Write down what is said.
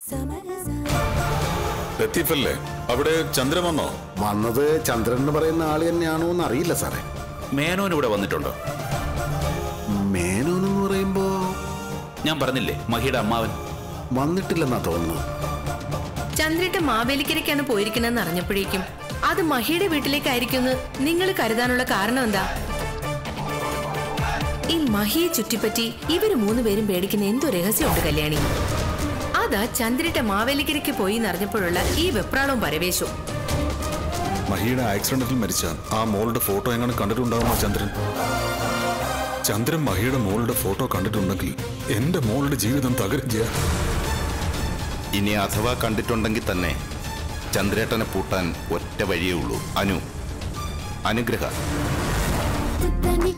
ലത്തീഫല്ലേ അവിടെ ചന്ദ്രൻ വന്നോ വന്നത് ചന്ദ്രൻ എന്ന് പറയുന്ന ആള് തന്നെയാണോ എന്ന് അറിയില്ല സാറേ മേനോൻ ഇവിടെ വന്നിട്ടുണ്ടോ മേനോൻ എന്ന് പറയുമ്പോ ഞാൻ പറഞ്ഞില്ലേ മഹിയുടെ അമ്മാവൻ വന്നിട്ടില്ലെന്നാ തോന്നുന്നു ചന്ദ്രേട്ട മാവേലിക്കരയ്ക്കാണ് പോയിരിക്കണെന്ന് അറിഞ്ഞപ്പോഴേക്കും അത് മഹിയുടെ വീട്ടിലേക്കായിരിക്കുമെന്ന് നിങ്ങൾ കരുതാനുള്ള കാരണം എന്താ ഈ മഹിയെ ചുറ്റിപ്പറ്റി ഇവര് മൂന്നുപേരും പേടിക്കുന്ന എന്തോ രഹസ്യമുണ്ട് കല്യാണി അതാ ചന്ദ്രേട്ട മാവേലിക്കരയ്ക്ക് പോയി എന്നറിഞ്ഞപ്പോഴുള്ള ഈ വെപ്രാളവും പരവേശവും മഹിയുടെ ആക്സിഡന്റിൽ മരിച്ച ആ മോളുടെ ഫോട്ടോ എങ്ങനെ കണ്ടിട്ടുണ്ടാവുമോ ചന്ദ്രൻ ചന്ദ്രൻ മഹിയുടെ മോളുടെ ഫോട്ടോ കണ്ടിട്ടുണ്ടെങ്കിൽ എന്റെ മോളുടെ ജീവിതം തകരും ചെയ്യാ ഇനി അഥവാ കണ്ടിട്ടുണ്ടെങ്കിൽ തന്നെ ചന്ദ്രേട്ടനെ പൂട്ടാൻ ഒറ്റ വഴിയേ ഉള്ളൂ അനു അനുഗ്രഹ തനി